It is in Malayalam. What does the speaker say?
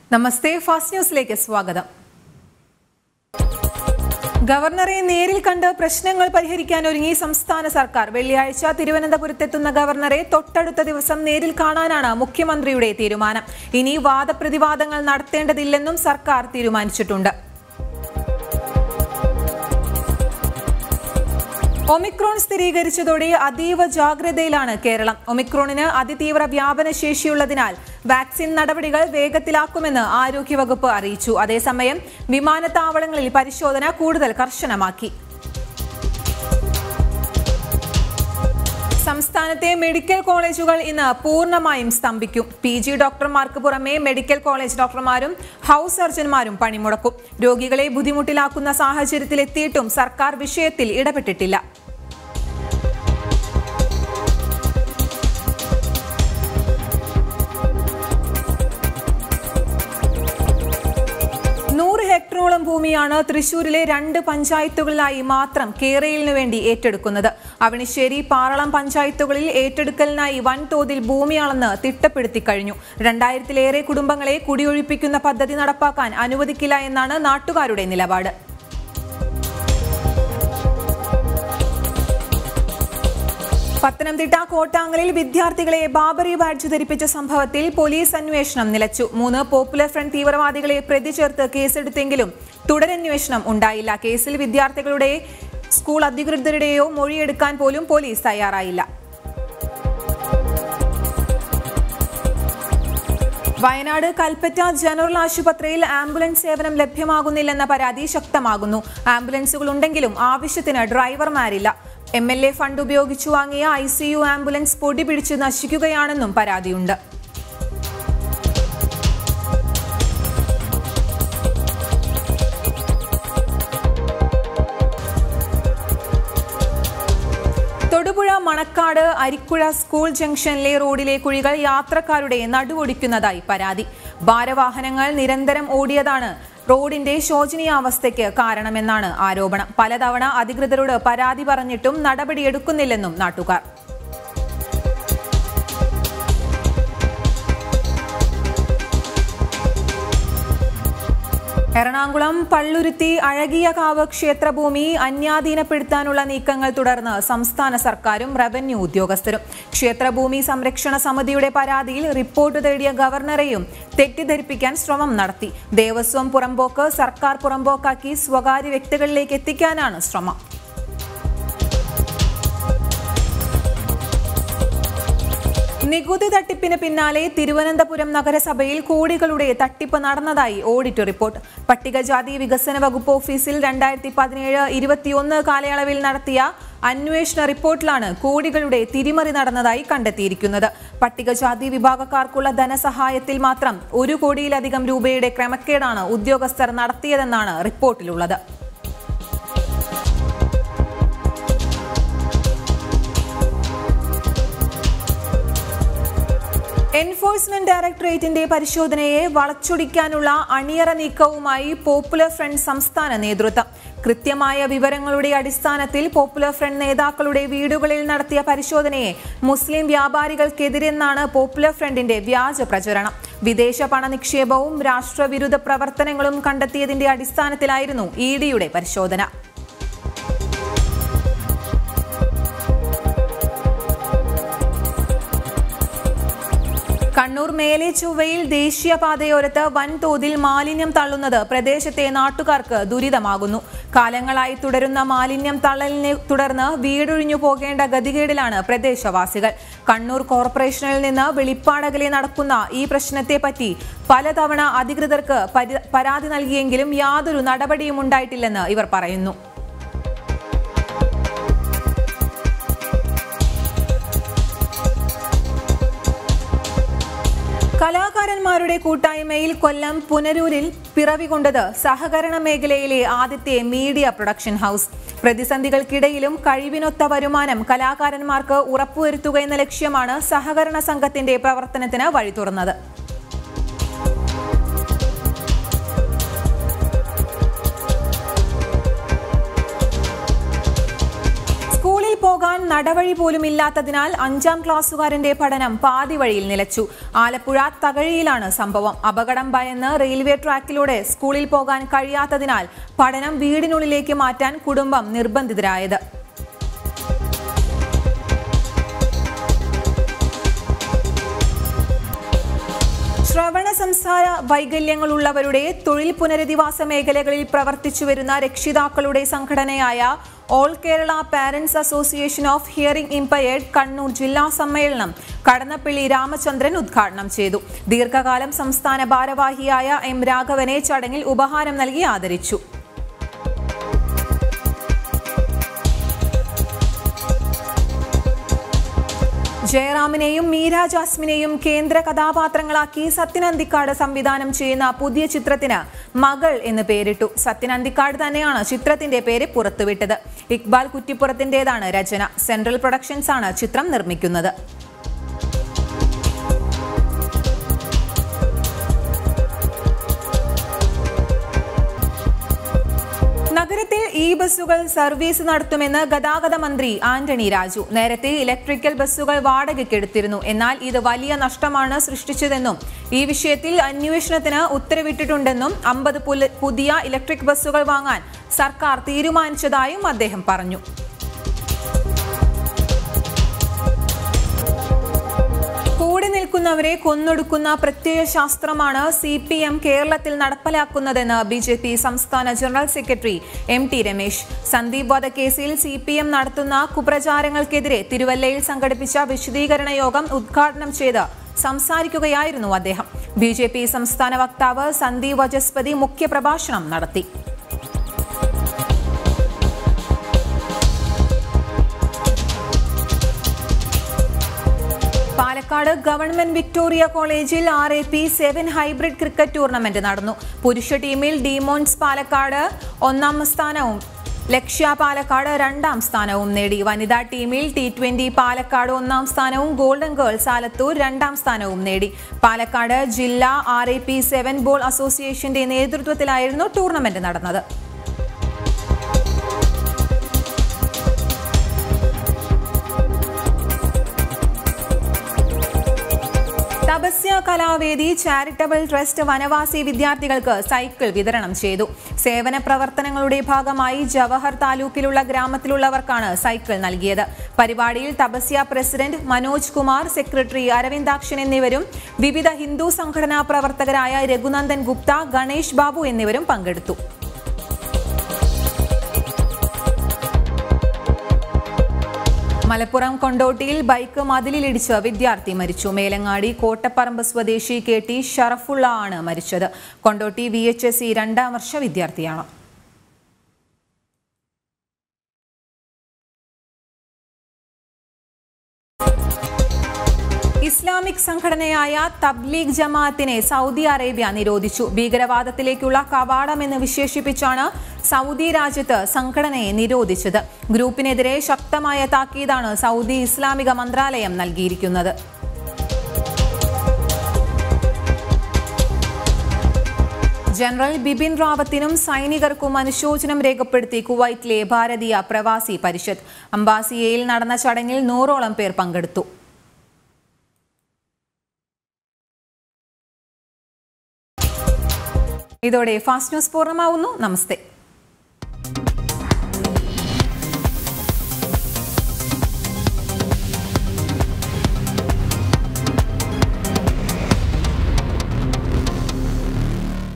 നമസ്തേ ഫാസ്റ്റ് ന്യൂസിലേക്ക് സ്വാഗതം ഗവർണറെ നേരിൽ കണ്ട് പ്രശ്നങ്ങൾ പരിഹരിക്കാൻ ഒരുങ്ങി സംസ്ഥാന സർക്കാർ വെള്ളിയാഴ്ച തിരുവനന്തപുരത്തെത്തുന്ന ഗവർണറെ തൊട്ടടുത്ത ദിവസം നേരിൽ കാണാനാണ് മുഖ്യമന്ത്രിയുടെ തീരുമാനം ഇനി വാദപ്രതിവാദങ്ങൾ നടത്തേണ്ടതില്ലെന്നും സർക്കാർ തീരുമാനിച്ചിട്ടുണ്ട് ഒമിക്രോൺ സ്ഥിരീകരിച്ചതോടെ അതീവ ജാഗ്രതയിലാണ് കേരളം ഒമിക്രോണിന് അതിതീവ്ര വ്യാപന ശേഷിയുള്ളതിനാൽ വാക്സിൻ നടപടികൾ വേഗത്തിലാക്കുമെന്ന് ആരോഗ്യവകുപ്പ് അറിയിച്ചു അതേസമയം വിമാനത്താവളങ്ങളിൽ പരിശോധന കൂടുതൽ കർശനമാക്കി സംസ്ഥാനത്തെ മെഡിക്കൽ കോളേജുകൾ ഇന്ന് പൂർണ്ണമായും സ്തംഭിക്കും പി ജി ഡോക്ടർമാർക്ക് പുറമെ മെഡിക്കൽ കോളേജ് ഡോക്ടർമാരും ഹൌസ് സർജന്മാരും പണിമുടക്കും രോഗികളെ ബുദ്ധിമുട്ടിലാക്കുന്ന സാഹചര്യത്തിലെത്തിയിട്ടും സർക്കാർ വിഷയത്തിൽ ഇടപെട്ടിട്ടില്ല നൂറ് ഹെക്ടറോളം ഭൂമിയാണ് തൃശൂരിലെ രണ്ട് പഞ്ചായത്തുകളിലായി മാത്രം കേരളിനു വേണ്ടി ഏറ്റെടുക്കുന്നത് അവണിശ്ശേരി പാറളം പഞ്ചായത്തുകളിൽ ഏറ്റെടുക്കലിനായി വൻതോതിൽ ഭൂമി അളന്ന് തിട്ടപ്പെടുത്തി കഴിഞ്ഞു രണ്ടായിരത്തിലേറെ കുടുംബങ്ങളെ കുടിയൊഴിപ്പിക്കുന്ന പദ്ധതി നടപ്പാക്കാൻ അനുവദിക്കില്ല എന്നാണ് നാട്ടുകാരുടെ നിലപാട് പത്തനംതിട്ട കോട്ടാങ്ങലിൽ വിദ്യാർത്ഥികളെ ബാബറി ബാഡ്ജ് ധരിപ്പിച്ച സംഭവത്തിൽ പോലീസ് അന്വേഷണം നിലച്ചു മൂന്ന് പോപ്പുലർ ഫ്രണ്ട് തീവ്രവാദികളെ പ്രതി ചേർത്ത് കേസെടുത്തെങ്കിലും തുടരന്വേഷണം ഉണ്ടായില്ല കേസിൽ വിദ്യാർത്ഥികളുടെ സ്കൂൾ അധികൃതരുടെയോ മൊഴിയെടുക്കാൻ പോലും പോലീസ് തയ്യാറായില്ല വയനാട് കൽപ്പറ്റ ജനറൽ ആശുപത്രിയിൽ ആംബുലൻസ് സേവനം ലഭ്യമാകുന്നില്ലെന്ന പരാതി ശക്തമാകുന്നു ആംബുലൻസുകൾ ഉണ്ടെങ്കിലും ആവശ്യത്തിന് ഡ്രൈവർമാരില്ല എം എൽ എ ഫണ്ട് ഉപയോഗിച്ചു വാങ്ങിയ ഐ സി യു ആംബുലൻസ് പൊടി പിടിച്ച് നശിക്കുകയാണെന്നും പരാതിയുണ്ട് തൊടുപുഴ മണക്കാട് അരിക്കുഴ സ്കൂൾ ജംഗ്ഷനിലെ റോഡിലെ കുഴികൾ യാത്രക്കാരുടെ നടുവൊടിക്കുന്നതായി പരാതി ഭാരവാഹനങ്ങൾ നിരന്തരം ഓടിയതാണ് റോഡിന്റെ ശോചനീയാവസ്ഥയ്ക്ക് കാരണമെന്നാണ് ആരോപണം പലതവണ അധികൃതരോട് പരാതി പറഞ്ഞിട്ടും നടപടിയെടുക്കുന്നില്ലെന്നും നാട്ടുകാർ എറണാകുളം പള്ളുരുത്തി അഴകിയകാവ് ക്ഷേത്രഭൂമി അന്യാധീനപ്പെടുത്താനുള്ള നീക്കങ്ങൾ തുടർന്ന് സംസ്ഥാന സർക്കാരും റവന്യൂ ഉദ്യോഗസ്ഥരും ക്ഷേത്രഭൂമി സംരക്ഷണ സമിതിയുടെ പരാതിയിൽ റിപ്പോർട്ട് തേടിയ ഗവർണറെയും തെറ്റിദ്ധരിപ്പിക്കാൻ ശ്രമം നടത്തി ദേവസ്വം പുറമ്പോക്ക് സർക്കാർ പുറമ്പോക്കാക്കി സ്വകാര്യ വ്യക്തികളിലേക്ക് എത്തിക്കാനാണ് ശ്രമം നികുതി തട്ടിപ്പിന് പിന്നാലെ തിരുവനന്തപുരം നഗരസഭയിൽ കോടികളുടെ തട്ടിപ്പ് നടന്നതായി ഓഡിറ്റ് റിപ്പോർട്ട് പട്ടികജാതി വികസന വകുപ്പ് ഓഫീസിൽ രണ്ടായിരത്തി പതിനേഴ് ഇരുപത്തിയൊന്ന് കാലയളവിൽ നടത്തിയ അന്വേഷണ റിപ്പോർട്ടിലാണ് കോടികളുടെ തിരിമറി നടന്നതായി കണ്ടെത്തിയിരിക്കുന്നത് പട്ടികജാതി വിഭാഗക്കാർക്കുള്ള ധനസഹായത്തിൽ മാത്രം ഒരു കോടിയിലധികം രൂപയുടെ ക്രമക്കേടാണ് ഉദ്യോഗസ്ഥർ നടത്തിയതെന്നാണ് റിപ്പോർട്ടിലുള്ളത് എൻഫോഴ്സ്മെന്റ് ഡയറക്ടറേറ്റിന്റെ പരിശോധനയെ വളച്ചൊടിക്കാനുള്ള അണിയറ നീക്കവുമായി പോപ്പുലർ ഫ്രണ്ട് സംസ്ഥാന നേതൃത്വം കൃത്യമായ വിവരങ്ങളുടെ അടിസ്ഥാനത്തിൽ പോപ്പുലർ ഫ്രണ്ട് നേതാക്കളുടെ വീടുകളിൽ നടത്തിയ പരിശോധനയെ മുസ്ലിം വ്യാപാരികൾക്കെതിരെന്നാണ് പോപ്പുലർ ഫ്രണ്ടിന്റെ വ്യാജ പ്രചരണം വിദേശ പണനിക്ഷേപവും രാഷ്ട്രവിരുദ്ധ പ്രവർത്തനങ്ങളും കണ്ടെത്തിയതിന്റെ അടിസ്ഥാനത്തിലായിരുന്നു ഇ ഡിയുടെ പരിശോധന കണ്ണൂർ മേലെ ചൊവ്വയിൽ ദേശീയപാതയോരത്ത് വൻതോതിൽ മാലിന്യം തള്ളുന്നത് പ്രദേശത്തെ നാട്ടുകാർക്ക് ദുരിതമാകുന്നു കാലങ്ങളായി തുടരുന്ന മാലിന്യം തള്ളലിനെ തുടർന്ന് വീടൊഴിഞ്ഞു പോകേണ്ട ഗതികേടിലാണ് പ്രദേശവാസികൾ കണ്ണൂർ കോർപ്പറേഷനിൽ നിന്ന് വെളിപ്പാടകലെ നടക്കുന്ന ഈ പ്രശ്നത്തെപ്പറ്റി പലതവണ അധികൃതർക്ക് പരാതി നൽകിയെങ്കിലും യാതൊരു നടപടിയും ഉണ്ടായിട്ടില്ലെന്ന് ഇവർ പറയുന്നു കലാകാരന്മാരുടെ കൂട്ടായ്മയിൽ കൊല്ലം പുനരൂരിൽ പിറവികൊണ്ടത് സഹകരണ മേഖലയിലെ ആദ്യത്തെ മീഡിയ പ്രൊഡക്ഷൻ ഹൗസ് പ്രതിസന്ധികൾക്കിടയിലും കഴിവിനൊത്ത വരുമാനം കലാകാരന്മാർക്ക് ഉറപ്പുവരുത്തുക എന്ന ലക്ഷ്യമാണ് സഹകരണ സംഘത്തിന്റെ പ്രവർത്തനത്തിന് വഴി തുറന്നത് സ്കൂളിൽ പോകാൻ നടവഴി പോലും ഇല്ലാത്തതിനാൽ അഞ്ചാം ക്ലാസ്സുകാരന്റെ പഠനം പാതി വഴിയിൽ നിലച്ചു ആലപ്പുഴ തകഴിയിലാണ് സംഭവം അപകടം ഭയന്ന് റെയിൽവേ ട്രാക്കിലൂടെ സ്കൂളിൽ പോകാൻ കഴിയാത്തതിനാൽ പഠനം വീടിനുള്ളിലേക്ക് മാറ്റാൻ കുടുംബം നിർബന്ധിതരായത് ശ്രവണ സംസാര വൈകല്യങ്ങളുള്ളവരുടെ തൊഴിൽ പുനരധിവാസ മേഖലകളിൽ പ്രവർത്തിച്ചു വരുന്ന രക്ഷിതാക്കളുടെ സംഘടനയായ all Kerala parents association of hearing impaired Kannur ജില്ലാ സമ്മേളനം കടന്നപ്പള്ളി രാമചന്ദ്രൻ ഉദ്ഘാടനം ചെയ്തു ദീർഘകാലം സംസ്ഥാന ഭാരവാഹിയായ എം രാഘവനെ ചടങ്ങിൽ ഉപഹാരം നൽകി ആദരിച്ചു ജയറാമിനെയും മീര ജാസ്മിനെയും കേന്ദ്ര കഥാപാത്രങ്ങളാക്കി സത്യൻ അന്തിക്കാട് സംവിധാനം ചെയ്യുന്ന പുതിയ ചിത്രത്തിന് മകൾ എന്ന് പേരിട്ടു സത്യൻ അന്തിക്കാട് തന്നെയാണ് ചിത്രത്തിന്റെ പേര് പുറത്തുവിട്ടത് ഇക്ബാൽ കുറ്റിപ്പുറത്തിന്റേതാണ് രചന സെൻട്രൽ പ്രൊഡക്ഷൻസ് ആണ് ചിത്രം നിർമ്മിക്കുന്നത് നഗരത്തിൽ ഇ ബസ്സുകൾ സർവീസ് നടത്തുമെന്ന് ഗതാഗത മന്ത്രി ആന്റണി രാജു നേരത്തെ ഇലക്ട്രിക്കൽ ബസ്സുകൾ വാടകയ്ക്കെടുത്തിരുന്നു എന്നാൽ ഇത് വലിയ നഷ്ടമാണ് സൃഷ്ടിച്ചതെന്നും ഈ വിഷയത്തിൽ അന്വേഷണത്തിന് ഉത്തരവിട്ടിട്ടുണ്ടെന്നും അമ്പത് പുതിയ ഇലക്ട്രിക് ബസ്സുകൾ വാങ്ങാൻ സർക്കാർ തീരുമാനിച്ചതായും അദ്ദേഹം പറഞ്ഞു കൂടി നിൽക്കുന്നവരെ കൊന്നൊടുക്കുന്ന പ്രത്യയ ശാസ്ത്രമാണ് സി പി എം കേരളത്തിൽ നടപ്പിലാക്കുന്നതെന്ന് ബി ജെ പി സംസ്ഥാന general secretary M T Ramesh Sandeep വധക്കേസിൽ സി പി എം നടത്തുന്ന കുപ്രചാരങ്ങൾക്കെതിരെ തിരുവല്ലയിൽ സംഘടിപ്പിച്ച വിശദീകരണ യോഗം ഉദ്ഘാടനം ചെയ്ത് സംസാരിക്കുകയായിരുന്നു അദ്ദേഹം ബി ജെ പി സംസ്ഥാന വക്താവ് സന്ദീപ് വചസ്പതി മുഖ്യപ്രഭാഷണം നടത്തി പാലക്കാട് ഗവൺമെന്റ് വിക്ടോറിയ കോളേജിൽ R A P seven hybrid cricket tournament നടന്നു പുരുഷ ടീമിൽ ഡിമോൺസ് പാലക്കാട് ഒന്നാം സ്ഥാനവും ലക്ഷ്യ പാലക്കാട് രണ്ടാം സ്ഥാനവും നേടി വനിതാ ടീമിൽ ടി ട്വന്റി പാലക്കാട് ഒന്നാം സ്ഥാനവും ഗോൾഡൻ ഗേൾസ് ആലത്തൂർ രണ്ടാം സ്ഥാനവും നേടി പാലക്കാട് ജില്ലാ R A P seven ball അസോസിയേഷന്റെ നേതൃത്വത്തിലായിരുന്നു ടൂർണമെന്റ് നടന്നത് തപസ്യ കലാവേദി ചാരിറ്റബിൾ ട്രസ്റ്റ് വനവാസി വിദ്യാർത്ഥികൾക്ക് സൈക്കിൾ വിതരണം ചെയ്തു സേവന പ്രവർത്തനങ്ങളുടെ ഭാഗമായി ജവഹർ താലൂക്കിലുള്ള ഗ്രാമത്തിലുള്ളവർക്കാണ് സൈക്കിൾ നൽകിയത് പരിപാടിയിൽ തപസ്യ പ്രസിഡന്റ് മനോജ് കുമാർ സെക്രട്ടറി അരവിന്ദാക്ഷൻ എന്നിവരും വിവിധ ഹിന്ദു സംഘടനാ പ്രവർത്തകരായ രഘുനന്ദൻ ഗുപ്ത ഗണേഷ് ബാബു എന്നിവരും പങ്കെടുത്തു മലപ്പുറം കൊണ്ടോട്ടിയിൽ ബൈക്ക് മതിലിലിടിച്ച് വിദ്യാർത്ഥി മരിച്ചു മേലങ്ങാടി കോട്ടപ്പറമ്പ് സ്വദേശി കെ ടി ഷറഫുള്ള ആണ് മരിച്ചത് Kondotty V H S C രണ്ടാം വർഷ വിദ്യാർത്ഥിയാണ് ഇസ്ലാമിക് സംഘടനയായ തബ്ലീഗ് ജമാഅത്തിനെ സൗദി അറേബ്യ നിരോധിച്ചു ഭീകരവാദത്തിലേക്കുള്ള കവാടമെന്ന് വിശേഷിപ്പിച്ചാണ് സൗദി രാജ്യത്ത് സംഘടനയെ നിരോധിച്ചത് ഗ്രൂപ്പിനെതിരെ ശക്തമായ താക്കീതാണ് സൗദി ഇസ്ലാമിക മന്ത്രാലയം നൽകിയിരിക്കുന്നത് ജനറൽ ബിപിൻ റാവത്തിനും സൈനികർക്കും അനുശോചനം രേഖപ്പെടുത്തി കുവൈറ്റിലെ ഭാരതീയ പ്രവാസി പരിഷത്ത് അംബാസിയയിൽ നടന്ന ചടങ്ങിൽ നൂറോളം പേർ പങ്കെടുത്തു ഇതോടെ ഫാസ്റ്റ് ന്യൂസ് പൂർണ്ണമാവുന്നു നമസ്തേ